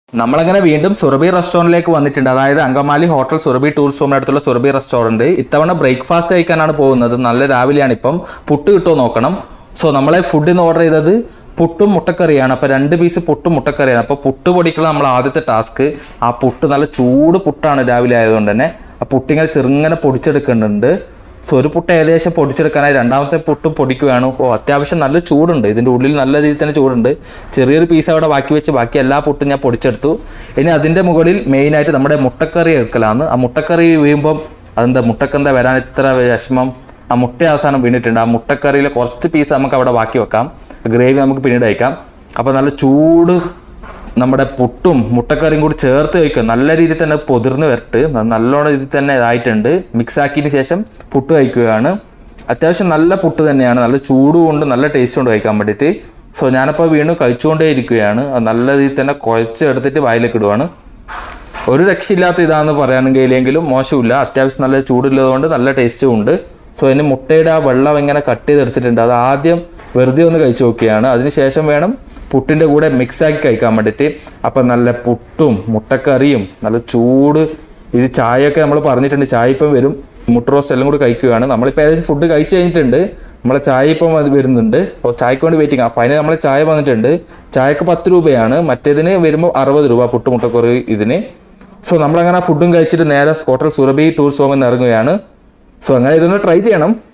നമ്മളങ്ങനെ വീണ്ടും സുറബി റെസ്റ്റോറൻറ്റിലേക്ക് വന്നിട്ടുണ്ട് അതായത് അങ്കമാലി ഹോട്ടൽ സുറബി ടൂറിസ്റ്റ് ഹോമിന് അടുത്തുള്ള സുറബി റെസ്റ്റോറൻറ്റ് ഇത്തവണ ബ്രേക്ക്ഫാസ്റ്റ് കഴിക്കാനാണ് പോകുന്നത് നല്ല രാവിലെയാണ് ഇപ്പം പുട്ട് കിട്ടുമോ നോക്കണം സോ നമ്മളെ ഫുഡിന്ന് ഓർഡർ ചെയ്തത് പുട്ടും മുട്ടക്കറിയാണ് അപ്പോൾ രണ്ട് പീസ് പുട്ടും മുട്ടക്കറിയാണ് അപ്പോൾ പുട്ട് പൊടിക്കുള്ള നമ്മൾ ആദ്യത്തെ ടാസ്ക് ആ പുട്ട് നല്ല ചൂട് പുട്ടാണ് രാവിലെ ആയതുകൊണ്ട് തന്നെ ആ പുട്ടിങ്ങനെ ചെറുങ്ങനെ പൊടിച്ചെടുക്കുന്നുണ്ട് സോ ഒരു പുട്ട് ഏകദേശം പൊടിച്ചെടുക്കാനായി രണ്ടാമത്തെ പുട്ടും പൊടിക്കുകയാണ് ഓ അത്യാവശ്യം നല്ല ചൂടുണ്ട് ഇതിൻ്റെ ഉള്ളിൽ നല്ല രീതിയിൽ തന്നെ ചൂടുണ്ട് ചെറിയൊരു പീസ് അവിടെ ബാക്കി വെച്ച് ബാക്കി എല്ലാ പുട്ടും ഞാൻ പൊടിച്ചെടുത്തു ഇനി അതിൻ്റെ മുകളിൽ മെയിനായിട്ട് നമ്മുടെ മുട്ടക്കറി എടുക്കലാണ് ആ മുട്ടക്കറി വീഴുമ്പം അതെന്താ മുട്ടക്കെന്താ വരാൻ ഇത്ര വിഷമം ആ മുട്ട അവസാനം വീണിട്ടുണ്ട് ആ മുട്ടക്കറിയിൽ കുറച്ച് പീസ് നമുക്ക് അവിടെ ബാക്കി വെക്കാം ഗ്രേവി നമുക്ക് പിന്നീട് കഴിക്കാം അപ്പോൾ നല്ല ചൂട് നമ്മുടെ പുട്ടും മുട്ടക്കറിയും കൂടി ചേർത്ത് കഴിക്കുക നല്ല രീതിയിൽ തന്നെ പൊതിർന്ന് വരട്ട് ന- നല്ലോണം രീതിയിൽ തന്നെ ഇതായിട്ടുണ്ട് മിക്സ് ആക്കിയതിന് ശേഷം പുട്ട് കഴിക്കുകയാണ് അത്യാവശ്യം നല്ല പുട്ട് തന്നെയാണ് നല്ല ചൂട് കൊണ്ട് നല്ല ടേസ്റ്റ് കൊണ്ട് കഴിക്കാൻ വേണ്ടിയിട്ട് സോ ഞാനപ്പോൾ വീണ്ടും കഴിച്ചുകൊണ്ടേ ഇരിക്കുകയാണ് അത് നല്ല രീതിയിൽ തന്നെ കുഴച്ച് എടുത്തിട്ട് വായിലേക്ക് ഇടുവാണ് ഒരു രക്ഷയില്ലാത്ത ഇതാണെന്ന് പറയാനെങ്കിലെങ്കിലും മോശമില്ല അത്യാവശ്യം നല്ല ചൂടുള്ളതുകൊണ്ട് നല്ല ടേസ്റ്റും ഉണ്ട് സോ ഇനി മുട്ടയുടെ ആ വെള്ളം ഇങ്ങനെ കട്ട് ചെയ്തെടുത്തിട്ടുണ്ട് അത് ആദ്യം വെറുതെ ഒന്ന് കഴിച്ചു നോക്കുകയാണ് അതിനുശേഷം വേണം പുട്ടിൻ്റെ കൂടെ മിക്സ് ആക്കി കഴിക്കാൻ വേണ്ടിയിട്ട് അപ്പം നല്ല പുട്ടും മുട്ടക്കറിയും നല്ല ചൂട് ഇത് ചായയൊക്കെ നമ്മൾ പറഞ്ഞിട്ടുണ്ട് ചായ ഇപ്പം വരും മുട്ട റോസ്റ്റ് എല്ലാം കൂടി കഴിക്കുകയാണ് നമ്മളിപ്പോൾ ഏകദേശം ഫുഡ് കഴിച്ച് കഴിഞ്ഞിട്ടുണ്ട് നമ്മളെ ചായ ഇപ്പം അത് വരുന്നുണ്ട് അപ്പോൾ ചായക്ക് വേണ്ടി വെയിറ്റിംഗ് അപ്പോൾ അതിന് നമ്മളെ ചായ വന്നിട്ടുണ്ട് ചായക്ക് പത്ത് രൂപയാണ് മറ്റേതിന് വരുമ്പോൾ അറുപത് രൂപ പുട്ട് മുട്ടക്കറി ഇതിന് സോ നമ്മളങ്ങനെ ഫുഡും കഴിച്ചിട്ട് നേരെ ഹോട്ടൽ സുറബി ടൂറിസ്റ്റ് ഹോമിൽ നിന്ന് ഇറങ്ങുകയാണ് സോ അങ്ങനെ ഇതൊന്ന് ട്രൈ ചെയ്യണം